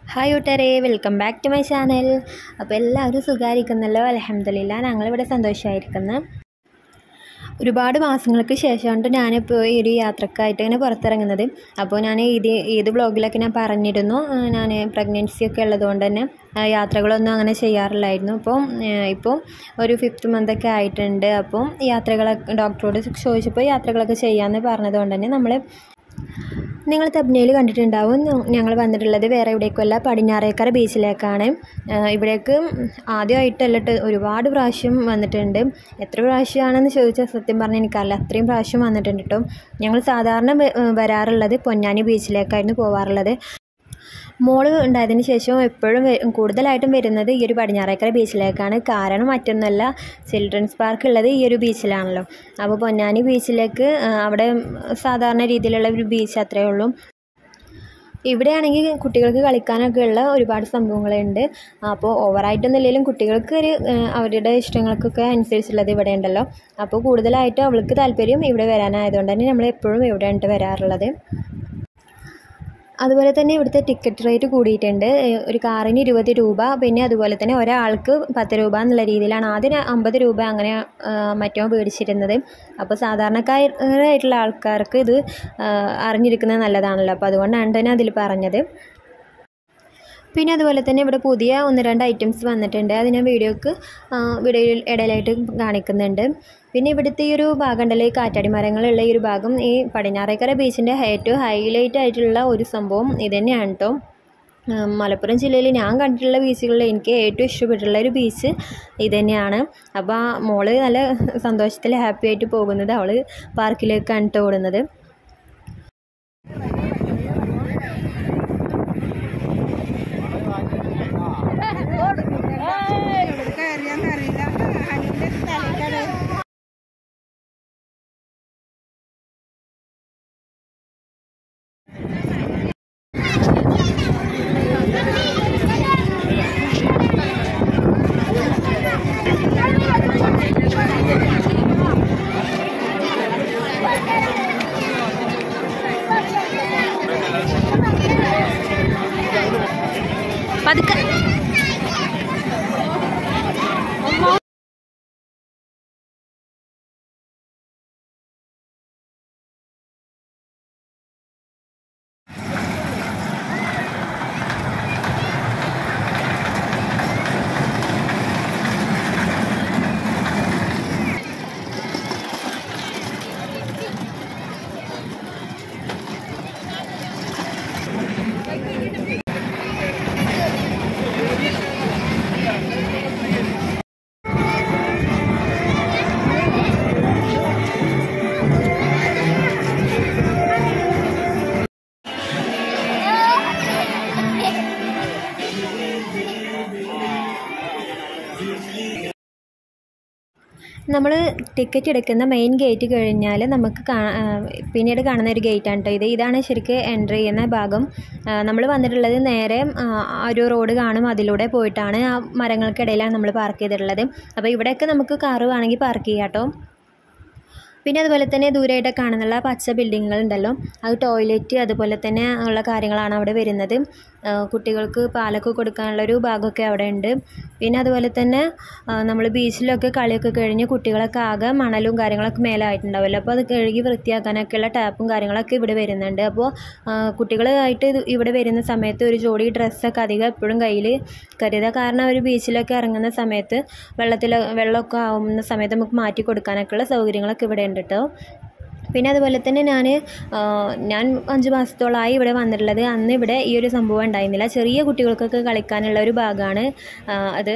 hi കൂട്ടുകാരെ welcome back to my channel അപ്പോൾ എല്ലാവരും സുഖമായിരിക്കുന്നല്ലോ അലഹമ്മദില്ല ഞങ്ങളിവിടെ സന്തോഷമായിരിക്കുന്നു ഒരുപാട് മാസങ്ങൾക്ക് ശേഷമാണ് ഞാനിപ്പോൾ ഈ ഒരു യാത്രക്കായിട്ട് ഇങ്ങനെ പുറത്തിറങ്ങുന്നത് അപ്പോൾ ഞാൻ ഇത് ഏത് ബ്ലോഗിലൊക്കെ ഞാൻ പറഞ്ഞിരുന്നു ഞാൻ പ്രഗ്നൻസി ഒക്കെ ഉള്ളതുകൊണ്ട് തന്നെ ആ, യാത്രകളൊന്നും അങ്ങനെ ചെയ്യാറില്ലായിരുന്നു അപ്പം ഇപ്പോൾ ഒരു ഫിഫ്ത്ത് മന്തൊക്കെ ആയിട്ടുണ്ട് അപ്പം യാത്രകളൊക്കെ ഡോക്ടറോട് ചോദിച്ചപ്പോൾ യാത്രകളൊക്കെ ചെയ്യാമെന്ന് പറഞ്ഞതുകൊണ്ട് തന്നെ നമ്മൾ നിങ്ങൾ തബ്നയിൽ കണ്ടിട്ടുണ്ടാവും ഞങ്ങൾ വന്നിട്ടുള്ളത് വേറെ എവിടേക്കുമല്ല പടിഞ്ഞാറേക്കര ബീച്ചിലേക്കാണ് ആ, ഇവിടേക്ക് ആദ്യമായിട്ടല്ല ട്ടോ ഒരുപാട് പ്രാവശ്യം വന്നിട്ടുണ്ട് എത്ര പ്രാവശ്യമാണെന്ന് ചോദിച്ചാൽ സത്യം പറഞ്ഞാൽ എനിക്കറിയില്ല അത്രയും പ്രാവശ്യം വന്നിട്ടുണ്ട് കേട്ടോ ഞങ്ങൾ സാധാരണ വ- വരാറുള്ളത് പൊന്നാനി ബീച്ചിലേക്കായിരുന്നു പോവാറുള്ളത് മോള് ഉണ്ടായതിന് ശേഷം എപ്പോഴും വെ- കൂടുതലായിട്ടും വരുന്നത് ഈ ഒരു പടിഞ്ഞാറേക്കര ബീച്ചിലേക്കാണ് കാരണം മറ്റൊന്നുമല്ല ചിൽഡ്രൻസ് പാർക്ക് ഉള്ളത് ഈ ഒരു ബീച്ചിലാണല്ലോ അപ്പോൾ പൊന്നാനി ബീച്ചിലേക്ക് ആ, അവിടെ സാധാരണ രീതിയിലുള്ള ഒരു ബീച്ച് അത്രയേ ഉള്ളൂ ഇവിടെയാണെങ്കിൽ കുട്ടികൾക്ക് കളിക്കാനൊക്കെ ഉള്ള ഒരുപാട് സംഭവങ്ങളുണ്ട് അപ്പോൾ ഓവറായിട്ടൊന്നും ഇല്ലെങ്കിലും കുട്ടികൾക്ക് ഒരു ആ, അവരുടെ ഇഷ്ടങ്ങൾക്കൊക്കെ അനുസരിച്ചുള്ളത് ഇവിടെ ഉണ്ടല്ലോ അപ്പോൾ കൂടുതലായിട്ടും അവൾക്ക് താല്പര്യം ഇവിടെ വരാനായതുകൊണ്ട് തന്നെ നമ്മൾ എപ്പോഴും ഇവിടെയാണ് വരാറുള്ളത് അതുപോലെ തന്നെ ഇവിടുത്തെ ടിക്കറ്റ് റേറ്റ് കൂടിയിട്ടുണ്ട് ഏഹ് ഒരു കാറിന് ഇരുപത് രൂപ പിന്നെ അതുപോലെ തന്നെ ഒരാൾക്ക് പത്ത് രൂപ എന്നുള്ള രീതിയിലാണ് ആദ്യം അമ്പത് രൂപ അങ്ങനെ ആഹ് മറ്റോ മേടിച്ചിരുന്നത് അപ്പോൾ സാധാരണക്കാരായിട്ടുള്ള ആൾക്കാർക്ക് ഇത് ആഹ് അറിഞ്ഞിരിക്കുന്നത് നല്ലതാണല്ലോ അപ്പോൾ അതുകൊണ്ടാണ് തന്നെ അതിൽ പറഞ്ഞത് പിന്നെ അതുപോലെ തന്നെ ഇവിടെ പുതിയ ഒന്ന് രണ്ട് ഐറ്റംസ് വന്നിട്ടുണ്ട് അത് ഞാൻ വീഡിയോക്ക് വീഡിയോയിൽ ഇടയിലായിട്ട് കാണിക്കുന്നുണ്ട് പിന്നെ ഇവിടുത്തെ ഈ ഒരു ഭാഗം ഉണ്ടല്ലോ ഈ കാറ്റാടി മരങ്ങളുള്ള ഈ ഒരു ഭാഗം ഈ പടിഞ്ഞാറേക്കര ബീച്ചിൻ്റെ ഏറ്റവും ഹൈലൈറ്റ് ആയിട്ടുള്ള ഒരു സംഭവം ഇത് തന്നെയാണ് കേട്ടോ ഉം, മലപ്പുറം ജില്ലയിൽ ഞാൻ കണ്ടിട്ടുള്ള ബീച്ചുകളിൽ എനിക്ക് ഏറ്റവും ഇഷ്ടപ്പെട്ടുള്ള ഒരു ബീച്ച് ഇത് തന്നെയാണ് അപ്പോൾ ആ മോള് നല്ല സന്തോഷത്തിൽ ഹാപ്പി ആയിട്ട് പോകുന്നത് അവൾ പാർക്കിലേക്കാണ് കേട്ടോ ഓടുന്നത് കയറിയാന്നറിയില്ല അതിന്റെ തലക്കട പതുക്കെ നമ്മൾ ടിക്കറ്റ് എടുക്കുന്ന മെയിൻ ഗേറ്റ് കഴിഞ്ഞാൽ നമുക്ക് കാ- ആ, പിന്നീട് കാണുന്ന ഒരു ഗേറ്റാണ് കേട്ടോ ഇത് ഇതാണ് ശരിക്കും എൻട്രി ചെയ്യുന്ന ഭാഗം നമ്മൾ വന്നിട്ടുള്ളത് നേരെ ആ, ആ ഒരു റോഡ് കാണും അതിലൂടെ പോയിട്ടാണ് ആ മരങ്ങൾക്കിടയിലാണ് നമ്മൾ പാർക്ക് ചെയ്തിട്ടുള്ളത് അപ്പോൾ ഇവിടെയൊക്കെ നമുക്ക് കാറ് വേണമെങ്കിൽ പാർക്ക് ചെയ്യാം കേട്ടോ പിന്നെ അതുപോലെ തന്നെ ദൂരെയായിട്ട് കാണുന്നുള്ള പച്ച ബിൽഡിങ്ങുകൾ ഉണ്ടല്ലോ അത് ടോയ്ലറ്റ് അതുപോലെ തന്നെ ഉള്ള കാര്യങ്ങളാണ് അവിടെ വരുന്നത് ആ, കുട്ടികൾക്ക് പാലൊക്കെ കൊടുക്കാനുള്ള ഒരു ഭാഗമൊക്കെ അവിടെ ഉണ്ട് പിന്നെ അതുപോലെ തന്നെ നമ്മൾ ബീച്ചിലൊക്കെ കളിയൊക്കെ കഴിഞ്ഞ് കുട്ടികളൊക്കെ ആകെ മണലും കാര്യങ്ങളൊക്കെ മേലായിട്ടുണ്ടാവുമല്ലോ അപ്പോൾ അത് കഴുകി വൃത്തിയാക്കാനൊക്കെയുള്ള ടാപ്പും കാര്യങ്ങളൊക്കെ ഇവിടെ വരുന്നുണ്ട് അപ്പോൾ ആ, കുട്ടികളായിട്ട് ഇത് ഇവിടെ വരുന്ന സമയത്ത് ഒരു ജോഡി ഡ്രസ്സൊക്കെ അധികം എപ്പോഴും കയ്യിൽ കരുതുക കാരണം അവർ ബീച്ചിലൊക്കെ ഇറങ്ങുന്ന സമയത്ത് വെള്ളത്തിൽ വെള്ളമൊക്കെ ആവുന്ന സമയത്ത് നമുക്ക് മാറ്റി കൊടുക്കാനൊക്കെയുള്ള സൗകര്യങ്ങളൊക്കെ ഇവിടെ ഉണ്ട് കേട്ടോ പിന്നെ അതുപോലെ തന്നെ ഞാൻ ഞാൻ അഞ്ച് മാസത്തോളമായി ഇവിടെ വന്നിട്ടുള്ളത് അന്ന് ഇവിടെ ഈ ഒരു സംഭവം ഉണ്ടായിരുന്നില്ല ചെറിയ കുട്ടികൾക്കൊക്കെ കളിക്കാനുള്ള ഒരു ഭാഗമാണ് ആ, അത്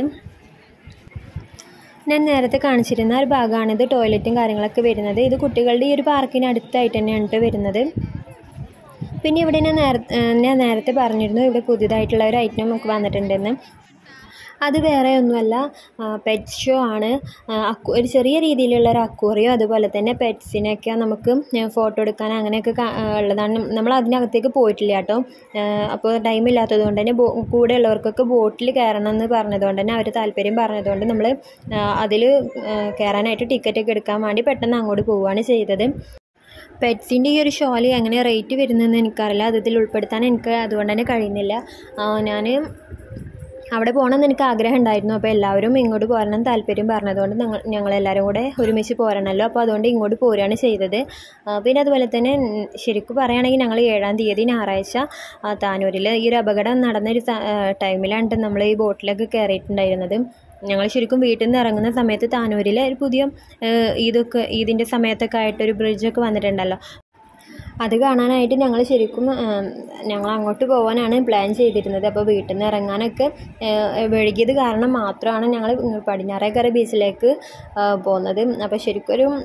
ഞാൻ നേരത്തെ കാണിച്ചിരുന്ന ഒരു ഭാഗമാണിത് ടോയ്ലറ്റും കാര്യങ്ങളൊക്കെ വരുന്നത് ഇത് കുട്ടികളുടെ ഈ ഒരു പാർക്കിന് അടുത്തായിട്ട് തന്നെയാണ് ട്ടോ വരുന്നത് പിന്നെ ഇവിടെ ഞാൻ നേര ഞാൻ നേരത്തെ പറഞ്ഞിരുന്നു ഇവിടെ പുതിയതായിട്ടുള്ള ഒരു ഐറ്റം നമുക്ക് വന്നിട്ടുണ്ടെന്ന് അത് വേറെ ഒന്നുമല്ല പെറ്റ് ഷോ ആണ് ആ, അക്കു ഒരു ചെറിയ രീതിയിലുള്ള ഒരു അക്വേറിയോ അതുപോലെ തന്നെ പെറ്റ്സിനെയൊക്കെ നമുക്ക് ഫോട്ടോ എടുക്കാൻ അങ്ങനെയൊക്കെ കാ- ആ, ഉള്ളതാണ് നമ്മൾ അതിനകത്തേക്ക് പോയിട്ടില്ല കേട്ടോ അപ്പോൾ ടൈം ഇല്ലാത്തത് കൊണ്ട് തന്നെ ബോ കൂടെ ഉള്ളവർക്കൊക്കെ ബോട്ടിൽ കയറണം എന്ന് പറഞ്ഞതുകൊണ്ട് തന്നെ അവർ താല്പര്യം പറഞ്ഞതുകൊണ്ട് നമ്മൾ അതിൽ കയറാനായിട്ട് ടിക്കറ്റൊക്കെ എടുക്കാൻ വേണ്ടി പെട്ടെന്ന് അങ്ങോട്ട് പോവുകയാണ് ചെയ്തത് പെറ്റ്സിൻ്റെ ഈ ഒരു ഷോൾ എങ്ങനെ റേറ്റ് വരുന്നതെന്ന് എനിക്കറിയില്ല അത് ഇതിൽ ഉൾപ്പെടുത്താൻ എനിക്ക് അതുകൊണ്ട് തന്നെ കഴിയുന്നില്ല ഞാൻ അവിടെ പോകണമെന്ന് എനിക്ക് ആഗ്രഹം ഉണ്ടായിരുന്നു അപ്പോൾ എല്ലാവരും ഇങ്ങോട്ട് പോരണം താല്പര്യം പറഞ്ഞതുകൊണ്ട് ഞങ്ങൾ ഞങ്ങളെല്ലാവരും കൂടെ ഒരുമിച്ച് പോരണമല്ലോ അപ്പോൾ അതുകൊണ്ട് ഇങ്ങോട്ട് പോരുകയാണ് ചെയ്തത് ആ, പിന്നെ അതുപോലെ തന്നെ ഉം, ശരിക്കും പറയുകയാണെങ്കിൽ ഞങ്ങൾ ഏഴാം തീയതി ഞായറാഴ്ച ആ, താനൂരിൽ ഈ ഒരു അപകടം നടന്നൊരു സ- ആ, ടൈമിലാണ് നമ്മൾ ഈ ബോട്ടിലൊക്കെ കയറിയിട്ടുണ്ടായിരുന്നത് ഞങ്ങൾ ശരിക്കും വീട്ടിൽ നിന്ന് ഇറങ്ങുന്ന സമയത്ത് താനൂരിൽ ഒരു പുതിയ ഏഹ്, ഈദൊക്കെ ഈദിൻ്റെ സമയത്തൊക്കെ ആയിട്ടൊരു ബ്രിഡ്ജൊക്കെ വന്നിട്ടുണ്ടല്ലോ അത് കാണാനായിട്ട് ഞങ്ങൾ ശരിക്കും ഏം, ഞങ്ങൾ അങ്ങോട്ട് പോകാനാണ് പ്ലാൻ ചെയ്തിരുന്നത് അപ്പോൾ വീട്ടിൽ നിന്ന് ഇറങ്ങാനൊക്കെ ഏഹ്, വൈകിയത് കാരണം മാത്രമാണ് ഞങ്ങൾ പടിഞ്ഞാറേക്കര ബീച്ചിലേക്ക് ആ, പോകുന്നത് അപ്പോൾ ശരിക്കും ഒരു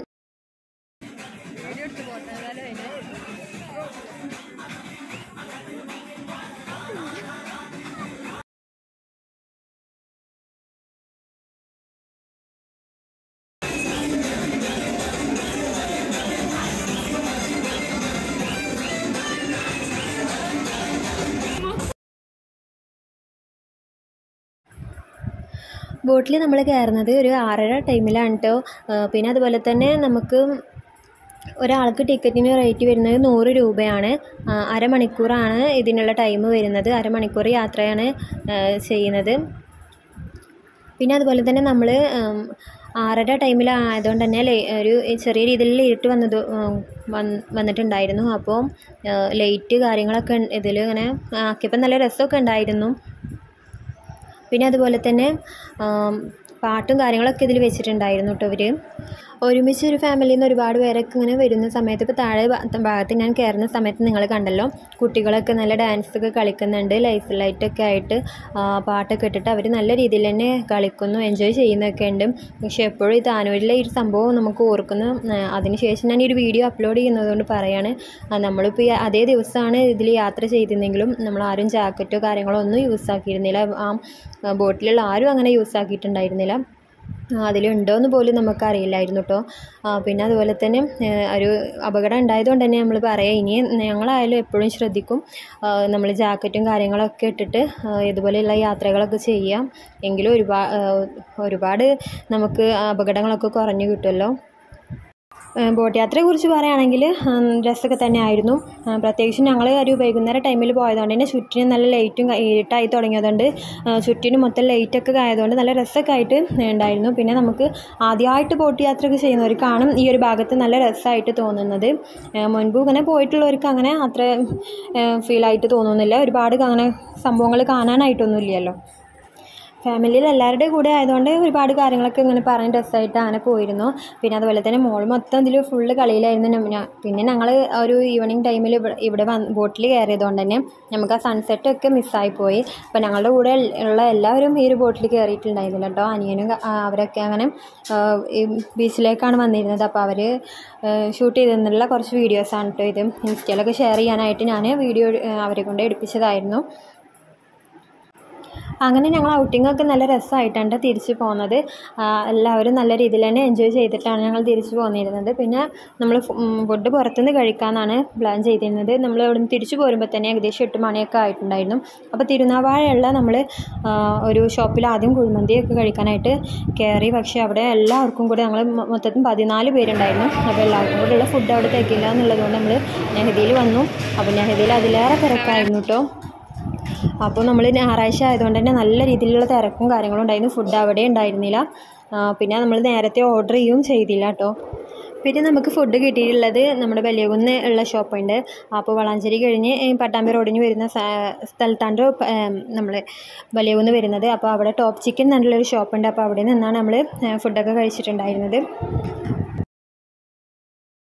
ബോട്ടിൽ നമ്മൾ കയറുന്നത് ഒരു ആറര ടൈമിലാണ് കേട്ടോ പിന്നെ അതുപോലെ തന്നെ നമുക്ക് ഒരാൾക്ക് ടിക്കറ്റിന് റേറ്റ് വരുന്നത് നൂറ് രൂപയാണ് ആ, അരമണിക്കൂറാണ് ഇതിനുള്ള ടൈം വരുന്നത് അരമണിക്കൂർ യാത്രയാണ് ആ, ചെയ്യുന്നത് പിന്നെ അതുപോലെ തന്നെ നമ്മൾ ആറര ടൈമിലായതുകൊണ്ട് തന്നെ ലേ- ഒരു ചെറിയ രീതിയിൽ ഇരുട്ട് വന്നത് ഉം, വന്ന് വന്നിട്ടുണ്ടായിരുന്നു അപ്പോൾ ലൈറ്റ് കാര്യങ്ങളൊക്കെ ഇതിൽ ഇങ്ങനെ ആക്കിയപ്പോൾ നല്ല രസമൊക്കെ ഉണ്ടായിരുന്നു പിന്നെ അതുപോലെ തന്നെ ആം, പാട്ടും കാര്യങ്ങളൊക്കെ ഇതിൽ വെച്ചിട്ടുണ്ടായിരുന്നു കേട്ടോ ഇവർ ഒരുമിച്ച് ഒരു ഫാമിലിയിൽ നിന്ന് ഒരുപാട് പേരൊക്കെ ഇങ്ങനെ വരുന്ന സമയത്ത് ഇപ്പോൾ താഴെ ഭാ- ഭാഗത്ത് ഞാൻ കയറുന്ന സമയത്ത് നിങ്ങൾ കണ്ടല്ലോ കുട്ടികളൊക്കെ നല്ല ഡാൻസ് ഒക്കെ കളിക്കുന്നുണ്ട് ലൈഫ് ലൈറ്റൊക്കെ ആയിട്ട് ആ, പാട്ടൊക്കെ ഇട്ടിട്ട് അവർ നല്ല രീതിയിൽ തന്നെ കളിക്കുന്നു എൻജോയ് ചെയ്യുന്നൊക്കെ ഉണ്ട് പക്ഷേ എപ്പോഴും ഈ താനൂരിലെ ഈ ഒരു സംഭവം നമുക്ക് ഓർക്കുന്നു ആ, അതിനുശേഷം ഞാൻ ഈ ഒരു വീഡിയോ അപ്ലോഡ് ചെയ്യുന്നത് കൊണ്ട് പറയാണ് ആ, നമ്മളിപ്പോൾ ഈ അതേ ദിവസമാണ് ഇതിൽ യാത്ര ചെയ്തിരുന്നെങ്കിലും നമ്മൾ ആരും ജാക്കറ്റോ കാര്യങ്ങളോ ഒന്നും യൂസ് ആക്കിയിരുന്നില്ല ആ ബോട്ടിലുള്ള ആരും അങ്ങനെ യൂസ് ആക്കിയിട്ടുണ്ടായിരുന്നില്ല ആ, അതിലുണ്ടോയെന്ന് പോലും നമുക്കറിയില്ലായിരുന്നു കേട്ടോ പിന്നെ അതുപോലെ തന്നെ ഏ, ഒരു അപകടം ഉണ്ടായതുകൊണ്ട് തന്നെ നമ്മൾ പറയാം ഇനി ഞങ്ങളായാലും എപ്പോഴും ശ്രദ്ധിക്കും നമ്മൾ ജാക്കറ്റും കാര്യങ്ങളൊക്കെ ഇട്ടിട്ട് ആ, ഇതുപോലെയുള്ള യാത്രകളൊക്കെ ചെയ്യാം എങ്കിലും ഒരുപാട് ഒരുപാട് നമുക്ക് അപകടങ്ങളൊക്കെ കുറഞ്ഞു കിട്ടുമല്ലോ ഏഹ് ബോട്ട് യാത്രയെക്കുറിച്ച് പറയുകയാണെങ്കിൽ ഉം, രസമൊക്കെ തന്നെ ആയിരുന്നു ആ, പ്രത്യേകിച്ചും ഞങ്ങൾ ഒരു വൈകുന്നേരം ടൈമിൽ പോയതുകൊണ്ട് തന്നെ ചുറ്റിനും നല്ല ലൈറ്റും ക- ഇരുട്ടായി തുടങ്ങിയതുകൊണ്ട് ആ, ചുറ്റിനും മൊത്തം ലൈറ്റൊക്കെ ആയതുകൊണ്ട് നല്ല രസമൊക്കെ ആയിട്ട് ഉണ്ടായിരുന്നു പിന്നെ നമുക്ക് ആദ്യമായിട്ട് ബോട്ട് യാത്രയൊക്കെ ചെയ്യുന്നവർക്കാണ് ഈ ഒരു ഭാഗത്ത് നല്ല രസമായിട്ട് തോന്നുന്നത് ഏഹ് മുൻപ് ഇങ്ങനെ പോയിട്ടുള്ളവർക്ക് അങ്ങനെ അത്ര ഫീലായിട്ട് തോന്നുന്നില്ല ഒരുപാട് അങ്ങനെ സംഭവങ്ങൾ കാണാനായിട്ടൊന്നും ഇല്ലല്ലോ ഫാമിലിയിൽ എല്ലാവരുടെയും കൂടെ ആയതുകൊണ്ട് ഒരുപാട് കാര്യങ്ങളൊക്കെ ഇങ്ങനെ പറഞ്ഞ് രസമായിട്ട് അങ്ങനെ പോയിരുന്നു പിന്നെ അതുപോലെ തന്നെ മോൾ മൊത്തം ഇതിൽ ഫുള്ള് കളിയിലായിരുന്നു ഞ- ഞാ- പിന്നെ ഞങ്ങൾ ഒരു ഈവനിങ് ടൈമിൽ ഇവിടെ വന്ന് ബോട്ടിൽ കയറിയതുകൊണ്ട് തന്നെ നമുക്ക് ആ സൺസെറ്റ് ഒക്കെ മിസ്സായി പോയി അപ്പോൾ ഞങ്ങളുടെ കൂടെ ഉള്ള എല്ലാവരും ഈ ഒരു ബോട്ടിൽ കയറിയിട്ടുണ്ടായിരുന്നില്ല കേട്ടോ അനിയനും ക- ആ, അവരൊക്കെ അങ്ങനെ ആ, ഈ ബീച്ചിലേക്കാണ് വന്നിരുന്നത് അപ്പോൾ അവർ ഷൂട്ട് ചെയ്തിരുന്നുള്ള കുറച്ച് വീഡിയോസാണ് കേട്ടോ ഇത് ഇൻസ്റ്റയിലൊക്കെ ഷെയർ ചെയ്യാനായിട്ട് ഞാൻ വീഡിയോ അവരെ കൊണ്ട് എടുപ്പിച്ചതായിരുന്നു അങ്ങനെ ഞങ്ങൾ ഔട്ടിങ്ങൊക്കെ നല്ല രസമായിട്ടാണ് തിരിച്ചു പോകുന്നത് ആ, എല്ലാവരും നല്ല രീതിയിൽ തന്നെ എൻജോയ് ചെയ്തിട്ടാണ് ഞങ്ങൾ തിരിച്ചു പോന്നിരുന്നത് പിന്നെ നമ്മൾ ഫുഡ് പുറത്തുനിന്ന് കഴിക്കാമെന്നാണ് പ്ലാൻ ചെയ്തിരുന്നത് നമ്മൾ അവിടെ നിന്ന് തിരിച്ചു പോരുമ്പോൾ തന്നെ ഏകദേശം എട്ട് മണിയൊക്കെ ആയിട്ടുണ്ടായിരുന്നു അപ്പോൾ തിരുനാവാഴയുള്ള നമ്മൾ ഒരു ഷോപ്പിൽ ആദ്യം കുഴിമന്തിയൊക്കെ കഴിക്കാനായിട്ട് കയറി പക്ഷേ അവിടെ എല്ലാവർക്കും കൂടെ ഞങ്ങൾ മൊത്തത്തിൽ പതിനാല് പേരുണ്ടായിരുന്നു അപ്പോൾ എല്ലാവർക്കും കൂടെ ഉള്ള ഫുഡ് അവിടെ തികയില്ല എന്നുള്ളതുകൊണ്ട് നമ്മൾ നെഹദിയിൽ വന്നു അപ്പോൾ നെഹദിയിൽ അതിലേറെ തിരക്കായിരുന്നു കേട്ടോ അപ്പോൾ നമ്മൾ ഞായറാഴ്ച ആയതുകൊണ്ട് തന്നെ നല്ല രീതിയിലുള്ള തിരക്കും കാര്യങ്ങളും ഉണ്ടായിരുന്നു ഫുഡ് അവിടെ ഉണ്ടായിരുന്നില്ല ആ, പിന്നെ നമ്മൾ നേരത്തെ ഓർഡർ ചെയ്യുകയും ചെയ്തില്ല കേട്ടോ പിന്നെ നമുക്ക് ഫുഡ് കിട്ടിയിട്ടുള്ളത് നമ്മുടെ വലിയകുന്ന് ഉള്ള ഷോപ്പുണ്ട് അപ്പോൾ വളാഞ്ചേരി കഴിഞ്ഞ് ഈ പട്ടാമ്പി റോഡിന് വരുന്ന സ- സ്ഥലത്താണ് നമ്മൾ വലിയകുന്ന് വരുന്നത് അപ്പോൾ അവിടെ ടോപ്പ് ചിക്കൻ എന്നുള്ളൊരു ഷോപ്പുണ്ട് അപ്പോൾ അവിടെ നിന്നാണ് നമ്മൾ ഫുഡൊക്കെ കഴിച്ചിട്ടുണ്ടായിരുന്നത്